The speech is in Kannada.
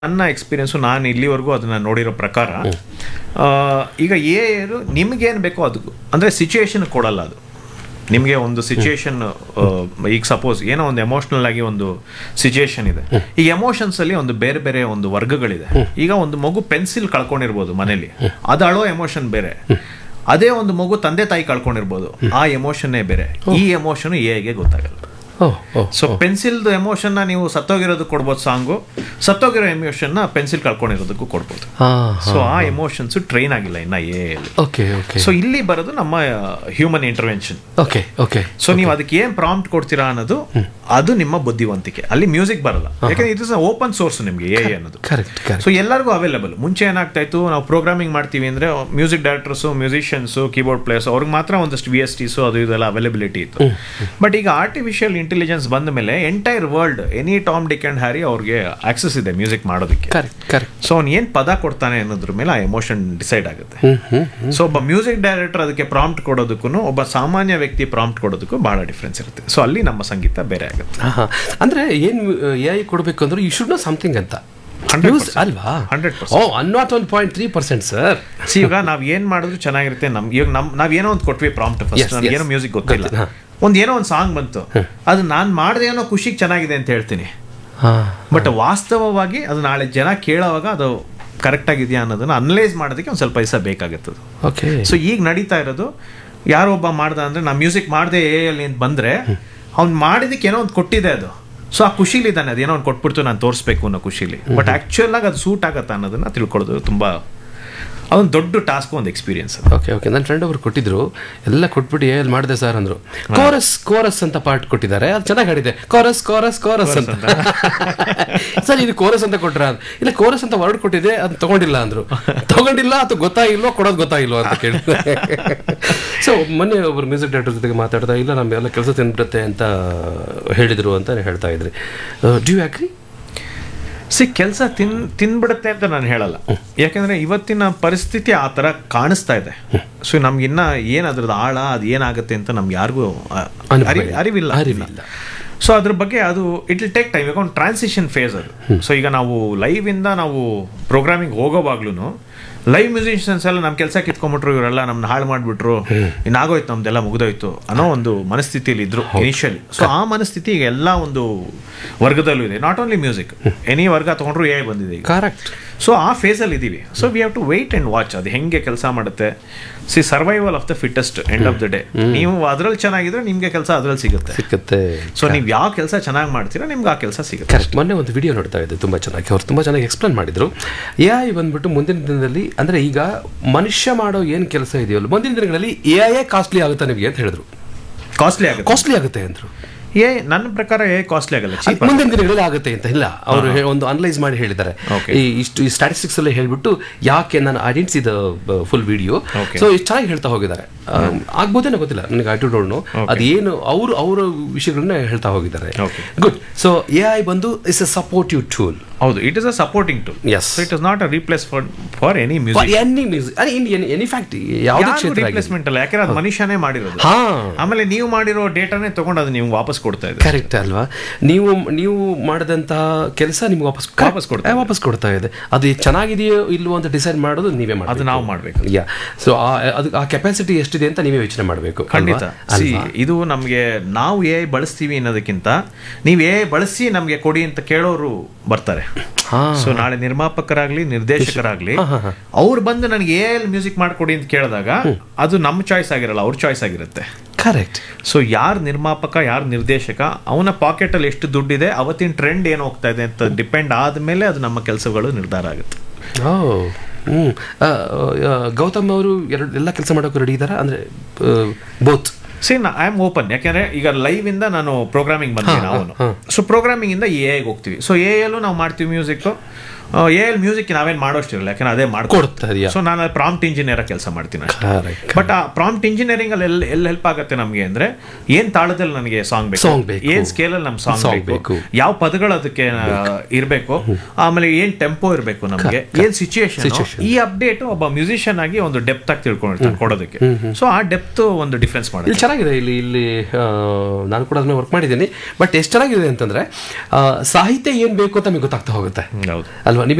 ನನ್ನ ಎಕ್ಸ್ಪೀರಿಯನ್ಸು ನಾನು ಇಲ್ಲಿವರೆಗೂ ಅದನ್ನ ನೋಡಿರೋ ಪ್ರಕಾರ ಆ, ಈಗ ಎ ನಿಮ್ಗೇನು ಬೇಕೋ ಅದು ಅಂದರೆ ಸಿಚುಯೇಷನ್ ಕೊಡಲ್ಲ ಅದು ನಿಮಗೆ ಒಂದು ಸಿಚುಯೇಷನ್ ಈಗ ಸಪೋಸ್ ಏನೋ ಒಂದು ಎಮೋಷ್ನಲ್ ಆಗಿ ಒಂದು ಸಿಚುಯೇಷನ್ ಇದೆ ಈ ಎಮೋಷನ್ಸ್ ಅಲ್ಲಿ ಒಂದು ಬೇರೆ ಬೇರೆ ಒಂದು ವರ್ಗಗಳಿದೆ ಈಗ ಒಂದು ಮಗು ಪೆನ್ಸಿಲ್ ಕಳ್ಕೊಂಡಿರ್ಬೋದು ಮನೇಲಿ ಅದು ಅಳೋ ಎಮೋಷನ್ ಬೇರೆ ಅದೇ ಒಂದು ಮಗು ತಂದೆ ತಾಯಿ ಕಳ್ಕೊಂಡಿರ್ಬೋದು ಆ ಎಮೋಷನ್ನೇ ಬೇರೆ ಈ ಎಮೋಷನ್ ಎಗೆ ಗೊತ್ತಾಗಲ್ಲ oh oh so pencil emotion ನೀವು ಸತ್ತೋಗಿರೋದಕ್ಕೆ ಕೊಡ್ಬೋದು ಸಾಂಗು ಸತ್ತೋಗಿರೋ ಎಮೋಷನ್ ಪೆನ್ಸಿಲ್ ಕಳ್ಕೊಂಡಿರೋದಕ್ಕೂ ಕೊಡ್ಬೋದು ಹಾಂ ಸೊ ಆ ಎಮೋಷನ್ಸ್ ಟ್ರೈನ್ ಆಗಿಲ್ಲ ಇನ್ನ ಎ ಓಕೆ ಓಕೆ ಸೊ ಇಲ್ಲಿ ಬರೋದು ನಮ್ಮ human intervention okay okay so ನೀವು ಅದಕ್ಕೆ ಏನ್ ಪ್ರಾಂಪ್ಟ್ ಕೊಡ್ತೀರಾ ಅನ್ನೋದು ಅದು ನಿಮ್ಮ ಬುದ್ಧಿವಂತಿಕೆ ಅಲ್ಲಿ ಮ್ಯೂಸಿಕ್ ಬರಲ್ಲ ಯಾಕಂದ್ರೆ ಇಟ್ ಇಸ್ ಓಪನ್ ಸೋರ್ಸ್ ನಿಮಗೆ ಎ ಅನ್ನೋದು ಕರೆಕ್ಟ್ ಕರೆಕ್ಟ್ ಸೊ ಎಲ್ಲರಿಗೂ ಅವೈಲೇಬಲ್ ಮುಂಚೆ ಏನಾಗ್ತಾ ಇತ್ತು ನಾವು ಪ್ರೋಗ್ರಾಮಿಂಗ್ ಮಾಡ್ತೀವಿ ಅಂದ್ರೆ music directors musicians keyboard players ಅವ್ರಿಗೆ ಮಾತ್ರ ಒಂದಷ್ಟು ವಿ ಎಸ್ ಟಿಸ್ ಅದು ಇದೆಲ್ಲ ಅವೈಲಬಿಲಿಟಿ ಇತ್ತು ಬಟ್ ಈಗ ಆರ್ಟಿಫಿಷಿಯಲ್ ಇಂಟೆಲಿಜೆನ್ಸ್ ಬಂದ ಮೇಲೆ entire world any Tom Dick and Harry ಅವ್ರಿಗೆ ಆಕ್ಸೆಸ್ ಇದೆ ಮ್ಯೂಸಿಕ್ ಮಾಡೋದಕ್ಕೆ ಕರೆಕ್ಟ್ ಕರೆಕ್ಟ್ ಸೊ ಅವ್ನು ಏನ್ ಪದ ಕೊಡ್ತಾನೆ ಅನ್ನೋದ್ರ ಮೇಲೆ ಆ ಎಮೋಷನ್ ಡಿಸೈಡ್ ಆಗುತ್ತೆ ಹ್ಮ್ ಹ್ಮ್ ಸೊ ಒಬ್ಬ ಮ್ಯೂಸಿಕ್ ಡೈರೆಕ್ಟರ್ ಅದಕ್ಕೆ ಪ್ರಾಂಪ್ಟ್ ಕೊಡೋದಕ್ಕೂ ಒಬ್ಬ ಸಾಮಾನ್ಯ ವ್ಯಕ್ತಿ ಪ್ರಾಂಪ್ಟ್ ಕೊಡೋದಕ್ಕೂ ಬಹಳ ಡಿಫ್ರೆನ್ಸ್ ಇರುತ್ತೆ ಸೊ ಅಲ್ಲಿ ನಮ್ಮ ಸಂಗೀತ ಬೇರೆ ಆಗುತ್ತೆ ಹಾಂ ಅಂದರೆ ಏನು ಎ ಐ ಕೊಡಬೇಕು ಅಂದ್ರೆ ಯು ಶುಡ್ ನೋ ಸಮಥಿಂಗ್ ಅಂತ 100% Use ಅಲ್ವಾ 100%. Oh and not one point three percent sir see ಈಗ ನಾವ್ ಏನ್ ಮಾಡಿದ್ರು ಚೆನ್ನಾಗಿರುತ್ತೆ ನಮ್ ಇವಾಗ ನಮ್ ನಾವ್ ಏನೋ ಒಂದು ಕೊಟ್ವಿ ಪ್ರಾಂಪ್ಟ್ Yes, ಫಸ್ಟ್ ನಮ್ಗೆ yes. ಏನೋ ಮ್ಯೂಸಿಕ್ ಗೊತ್ತಿಲ್ಲ ಗೊತ್ತಿಲ್ಲ, ಒಂದ್ ಏನೋ ಒಂದು ಸಾಂಗ್ ಬಂತು ಅದು ನಾನ್ ಮಾಡ್ದೆ ಏನೋ ಖುಷಿಗೆ ಚೆನ್ನಾಗಿದೆ ಅಂತ ಹೇಳ್ತೀನಿ ಹಾಂ ಬಟ್ ವಾಸ್ತವವಾಗಿ ಅದು ನಾಳೆ ಜನ ಕೇಳೋವಾಗ ಅದು ಕರೆಕ್ಟ್ ಆಗಿದೆಯಾ ಅನ್ನೋದನ್ನ ಅನಲೈಸ್ ಮಾಡೋದಕ್ಕೆ ಒಂದು ಸ್ವಲ್ಪ ಪೈಸಾ ಬೇಕಾಗುತ್ತೆ ಓಕೆ ಸೊ ಈಗ ನಡೀತಾ ಇರೋದು ಯಾರೋ ಒಬ್ಬ ಮಾಡ್ದ ಅಂದ್ರೆ ನಾ ಮ್ಯೂಸಿಕ್ ಮಾಡದೆ ಎ ಅಲ್ಲಿ ಅಂತ ಬಂದ್ರೆ ಅವ್ನು ಮಾಡಿದಕ್ಕೆ ಏನೋ ಒಂದು ಕೊಟ್ಟಿದೆ ಅದು ಸೊ ಆ ಖುಷಿಲಿ ಇದ್ದಾನೆ ಅದೇನೋ ಒಂದು ಕೊಟ್ಬಿಡ್ತು ನಾನು ತೋರಿಸ್ಬೇಕು ಅನ್ನೋ ಖುಷಿಲಿ ಬಟ್ ಆಕ್ಚುಯಲ್ ಆಗಿ ಅದು ಸೂಟ್ ಆಗತ್ತಾ ಅನ್ನೋದನ್ನ ತಿಳ್ಕೊಳ್ಳೋದು ತುಂಬಾ ಅದೊಂದು ದೊಡ್ಡ ಟಾಸ್ಕ್ ಒಂದು ಎಕ್ಸ್ಪೀರಿಯನ್ಸ್ ಅದು ಓಕೆ ಓಕೆ ನನ್ನ ಫ್ರೆಂಡ್ ಒಬ್ರು ಕೊಟ್ಟಿದ್ರು ಎಲ್ಲ ಕೊಟ್ಬಿಟ್ಟು ಏನ್ ಮಾಡಿದೆ ಸರ್ ಅಂದ್ರು ಕೋರಸ್ ಕೋರಸ್ ಅಂತ ಪಾರ್ಟ್ ಕೊಟ್ಟಿದ್ದಾರೆ ಅದು ಚೆನ್ನಾಗಿ ಹಾಡಿದೆ ಕೋರಸ್ ಕೋರಸ್ ಕೋರಸ್ ಅಂತ ಸರ್ ಇದು ಕೋರಸ್ ಅಂತ ಕೊಟ್ರ ಇಲ್ಲ ಕೋರಸ್ ಅಂತ ವರ್ಡ್ ಕೊಟ್ಟಿದೆ ಅದು ತಗೊಂಡಿಲ್ಲ ಅಂದ್ರು ತಗೊಂಡಿಲ್ಲ ಅಥವಾ ಗೊತ್ತಾಗಿಲ್ವೋ ಕೊಡೋದು ಗೊತ್ತಾಗಿಲ್ವೋ ಅಂತ ಕೇಳಿದೆ ಸೊ ಮೊನ್ನೆ ಒಬ್ರು ಮ್ಯೂಸಿಕ್ ಡೈರೆಕ್ಟರ್ ಜೊತೆಗೆ ಮಾತಾಡ್ತಾ ಇಲ್ಲ ನಮ್ಮೆಲ್ಲ ಕೆಲಸ ತಿನ್ಬಿಡುತ್ತೆ ಅಂತ ಹೇಳಿದ್ರು ಅಂತ ಹೇಳ್ತಾ ಇದ್ರಿ ಡ್ಯೂ ಅಗ್ರಿ ಸಿ ಕೆಲಸ ತಿನ್ ತಿನ್ಬಿಡುತ್ತೆ ಅಂತ ನಾನು ಹೇಳಲ್ಲ ಯಾಕಂದ್ರೆ ಇವತ್ತಿನ ಪರಿಸ್ಥಿತಿ ಆ ಥರ ಕಾಣಿಸ್ತಾ ಇದೆ ಸೊ ನಮ್ಗಿನ್ನ ಏನ್ ಅದ್ರದ್ದು ಆಳ ಅದು ಏನಾಗುತ್ತೆ ಅಂತ ನಮ್ಗೆ ಯಾರಿಗೂ ಆ, ಅನುಭವ ಅರಿವ್- ಇಲ್ಲ. ಅರಿವಿಲ್ಲ ಅರಿವಿಲ್ಲ. ಸೊ ಅದ್ರ ಬಗ್ಗೆ ಅದು ಇಟ್ ವಿಲ್ ಟೇಕ್ ಟೈಮ್ ಈಗ ಒಂದು ಟ್ರಾನ್ಸಿಷನ್ ಫೇಸ್ ಅದು ಸೊ ಈಗ ನಾವು ಲೈವ್ ಇಂದ ನಾವು ಪ್ರೋಗ್ರಾಮಿಂಗ್ ಹೋಗೋವಾಗ್ಲೂ ಲೈವ್ ಮ್ಯೂಸಿಷಿಯನ್ಸ್ ಎಲ್ಲ ನಮ್ಮ ಕೆಲಸ ಕಿತ್ಕೊಂಡ್ಬಿಟ್ರು ಇವರೆಲ್ಲ ನಮ್ನ ಹಾಳು ಮಾಡ್ಬಿಟ್ರು ಇನ್ನಾಗೋಯ್ತು ನಮ್ದೆಲ್ಲ ಮುಗ್ದೋಯ್ತು ಅನ್ನೋ ಒಂದು ಮನಸ್ಥಿತಿಯಲ್ಲಿ ಇದ್ರು ಇನಿಷಿಯಲಿ ಸೊ ಆ ಮನಸ್ಥಿತಿ ಈಗ ಎಲ್ಲ ಒಂದು ವರ್ಗದಲ್ಲೂ ಇದೆ ನಾಟ್ ಓನ್ಲಿ ಮ್ಯೂಸಿಕ್ ಎನಿ ವರ್ಗ ತಗೊಂಡ್ರು ಎ ಬಂದಿದೆ ಈಗ ಕರೆಕ್ಟ್ ಸೊ ಆ ಫೇಸಲ್ಲಿ ಇದ್ದೀವಿ so we have to wait and watch ಅದು ಹೆಂಗೆ ಕೆಲಸ ಮಾಡುತ್ತೆ see survival of the fittest end of the day ನೀವು ಅದ್ರಲ್ಲಿ ಚೆನ್ನಾಗಿದ್ರೆ ನಿಮ್ಗೆ ಕೆಲಸ ಅದ್ರಲ್ಲಿ ಸಿಗುತ್ತೆ ಸಿಕ್ಕತ್ತೆ ಸೊ ನೀವು ಯಾವ ಕೆಲಸ ಚೆನ್ನಾಗಿ ಮಾಡ್ತೀರಾ ನಿಮ್ಗೆ ಆ ಕೆಲಸ ಸಿಗುತ್ತೆ ಕರೆಕ್ಟ್ ಮೊನ್ನೆ ಒಂದು ವಿಡಿಯೋ ನೋಡ್ತಾ ಇದ್ದೆ ತುಂಬ ಚೆನ್ನಾಗಿ ಅವ್ರು ತುಂಬ ಚೆನ್ನಾಗಿ ಎಕ್ಸ್ಪ್ಲೇನ್ ಮಾಡಿದ್ರು ಎ ಐ ಬಂದ್ಬಿಟ್ಟು ಮುಂದಿನ ದಿನದಲ್ಲಿ ಅಂದರೆ ಈಗ ಮನುಷ್ಯ ಮಾಡೋ ಏನು ಕೆಲಸ ಇದೆಯಲ್ಲ ಮುಂದಿನ ದಿನಗಳಲ್ಲಿ ಎ ಐ ಕಾಸ್ಟ್ಲಿ ಆಗುತ್ತೆ ನಿಮಗೆ ಅಂತ ಹೇಳಿದ್ರು ಕಾಸ್ಟ್ಲಿ ಆಗುತ್ತೆ ಕಾಸ್ಟ್ಲಿ ಆಗುತ್ತೆ ಅಂದ್ರು ಏ ನನ್ನ ಪ್ರಕಾರ ಏ ಕಾಸ್ಟ್ಲಿ ಆಗಲ್ಲ ಅದು ಚೀಪ್ ಮುಂದಿನ ದಿನಗಳಲ್ಲಿ ಆಗುತ್ತೆ ಅಂತ ಇಲ್ಲ ಅವರು ಒಂದು ಅನಲೈಸ್ ಮಾಡಿ ಹೇಳಿದ್ದಾರೆ Okay. ಈ ಇಷ್ಟು ಈ ಸ್ಟ್ಯಾಟಿಸ್ಟಿಕ್ಸ್ ಅಲ್ಲಿ ಹೇಳ್ಬಿಟ್ಟು ಯಾಕೆ ನಾನು I didn't see the full video Okay. So ಇಷ್ಟು ಚೆನ್ನಾಗಿ ಹೇಳ್ತಾ ಹೋಗಿದ್ದಾರೆ ಆ, ಆಗ್ಬೋದೇನೋ ಗೊತ್ತಿಲ್ಲ ನನಗೆ ಐ ಟು ಡೋಂಟ್ ನೋ ಅದೇನು ಅವರು ಅವರ ವಿಷಯಗಳನ್ನ ಹೇಳ್ತಾ ಹೋಗಿದ್ದಾರೆ Okay. Good so A I ಬಂದು ಇಸ್ ಎ ಸಪೋರ್ಟಿವ್ ಟೂಲ್ ಹೌದು it is a supporting to Yes. So it is not a replace for for any for music any music in any fact ಯಾವುದೇ ಕ್ಷೇತ್ರ ಆಗಿರ್ಲಿ. ರಿಪ್ಲೇಸ್ಮೆಂಟ್ ಅಲ್ಲ ಯಾಕಂದ್ರೆ ಅದು ಮನುಷ್ಯನೇ ಮಾಡಿರೋದು ಹಾ ಆಮೇಲೆ ನೀವು ಮಾಡಿರೋ ಡೇಟಾನೇ ತಗೊಂಡು ಅದು ನೀವು ವಾಪಸ್ ಕೊಡ್ತಾ ಇದೆ ಕರೆಕ್ಟ್ ಅಲ್ವಾ ನೀವು ನೀವು ಮಾಡಿದಂತಹ ಕೆಲಸ ನಿಮ್ಗೆ ವಾಪಸ್ ವಾಪಸ್ ಕೊಡ್ತಾ ಇದೆ. ವಾಪಸ್ ಕೊಡ್ತಾ ಇದೆ ಅದು ಚೆನ್ನಾಗಿದೆಯೋ ಇಲ್ವೋ ಅಂತ ಡಿಸೈಡ್ ಮಾಡೋದು ನೀವೇ ಮಾಡಿ ಅದು ನಾವು ಮಾಡ್ಬೇಕು ಯಾ ಸೊ ಅದು ಆ ಕೆಪಾಸಿಟಿ ಎಷ್ಟಿದೆ ಅಂತ ನೀವೇ ಯೋಚನೆ ಮಾಡಬೇಕು ಖಂಡಿತ ಸಿ ಇದು ನಮಗೆ ನಾವು ಎ ಐ ಬಳಸ್ತೀವಿ ಅನ್ನೋದಕ್ಕಿಂತ ನೀವು ಎ ಐ ಬಳಸಿ ನಮಗೆ ಕೊಡಿ ಅಂತ ಕೇಳೋರು ಬರ್ತಾರೆ ಹಾ ಸೊ ನಾಳೆ ನಿರ್ಮಾಪಕರಾಗ್ಲಿ ನಿರ್ದೇಶಕರಾಗ್ಲಿ ಅವ್ರು ಬಂದು ನನಗೆ ಎ ಐ ಮ್ಯೂಸಿಕ್ ಮಾಡ್ಕೊಡಿ ಅಂತ ಕೇಳಿದಾಗ ಅದು ನಮ್ಮ ಚಾಯ್ಸ್ ಆಗಿರಲ್ಲ ಅವ್ರ ಚಾಯ್ಸ್ ಆಗಿರುತ್ತೆ ಕರೆಕ್ಟ್ ಸೊ ಯಾರು ನಿರ್ಮಾಪಕ ಯಾರು ನಿರ್ದೇಶಕ ಅವನ ಪಾಕೆಟ್ ಅಲ್ಲಿ ಎಷ್ಟು ದುಡ್ಡಿದೆ ಅವತ್ತಿನ ಟ್ರೆಂಡ್ ಏನು ಹೋಗ್ತಾ ಇದೆ ಅಂತ ಡಿಪೆಂಡ್ ಆದ್ಮೇಲೆ ಅದು ನಮ್ಮ ಕೆಲಸಗಳು ನಿರ್ಧಾರ ಆಗುತ್ತೆ ಓ ಹ್ಞೂ ಗೌತಮ್ ಅವರು ಎರಡು ಎಲ್ಲ ಕೆಲಸ ಮಾಡೋಕೆ ರೆಡಿ ಇದ್ದಾರಾ ಅಂದರೆ both see I am open ಯಾಕೆಂದ್ರೆ ಈಗ ಲೈವ್ ಇಂದ ನಾನು ಪ್ರೋಗ್ರಾಮಿಂಗ್ ಬಂದೆ ನಾವು ಸೊ ಪ್ರೋಗ್ರಾಮಿಂಗ್ ಇಂದ ಎ ಐಗೆ ಹೋಗ್ತೀವಿ ಸೊ ಎ ಅಲ್ಲೂ ನಾವು ಮಾಡ್ತೀವಿ ಮ್ಯೂಸಿಕ್ ಎ ಎಲ್ ಮ್ಯೂಸಿಕ್ ನಾವೇನ್ ಮಾಡೋಷ್ಟಿರಲ್ಲ ಯಾಕಂದ್ರೆ ಅದೇ ಮಾಡ್ಕೊಡ್ತೀವಿ ಕೊಡ್ತಾ ಇದೆಯಾ ಸೊ ನಾನು ಪ್ರಾಂಪ್ಟ್ ಇಂಜಿನಿಯರ್ ಕೆಲಸ ಮಾಡ್ತೀನಿ ಅಷ್ಟೇ ಕರೆಕ್ಟ್ ಬಟ್ ಆ ಪ್ರಾಂಪ್ಟ್ ಇಂಜಿನಿಯರಿಂಗ್ ಅಲ್ಲಿ ಎಲ್ಲಿ ಎಲ್ಲಿ ಹೆಲ್ಪ್ ಆಗುತ್ತೆ ನಮ್ಗೆ ಅಂದ್ರೆ ಏನ್ ತಾಳದಲ್ಲಿ ನನಗೆ ಸಾಂಗ್ ಬೇಕು Song ಬೇಕು. ಏನ್ ಸ್ಕೇಲ್ ಅಲ್ಲಿ ನಮ್ ಸಾಂಗ್ Song ಬೇಕು ಬೇಕು. ಯಾವ ಪದಗಳು ಅದಕ್ಕೆ ಆ, ಇರ್ಬೇಕು ಆಮೇಲೆ ಏನ್ ಟೆಂಪೋ ಇರ್ಬೇಕು ನಮ್ಗೆ ಏನ್ ಸಿಚುಯೇಷನ್ Situation. ಈ ಅಪ್ಡೇಟ್ ಒಬ್ಬ ಮ್ಯೂಸಿಷಿಯನ್ ಆಗಿ ಒಂದು ಡೆಪ್ತ್ ಆಗಿ ತಿಳ್ಕೊಂಡಿರ್ತಾನೆ ಕೊಡೋದಕ್ಕೆ ಸೊ ಆ ಡೆಪ್ತ್ ಒಂದು ಡಿಫ್ರೆನ್ಸ್ ಇಲ್ಲಿ ಮಾಡುತ್ತೆ ಚೆನ್ನಾಗಿ ಚೆನ್ನಾಗಿದೆ ಇಲ್ಲಿ ಇಲ್ಲಿ ಆ, ನಾನು ಕೂಡ ಅದನ್ನ ವರ್ಕ್ ಮಾಡಿದ್ದೀನಿ ಬಟ್ ಎಷ್ಟು ಚೆನ್ನಾಗಿದೆ ಅಂತಂದ್ರೆ ಆ, ಸಾಹಿತ್ಯ ಏನ್ ಬೇಕು ಅಂತ ನಮಗೆ ಗೊತ್ತಾಗ್ತಾ ಹೋಗುತ್ತೆ ಹೌದು ಅಲ್ವಾ ನಿಮಗೆ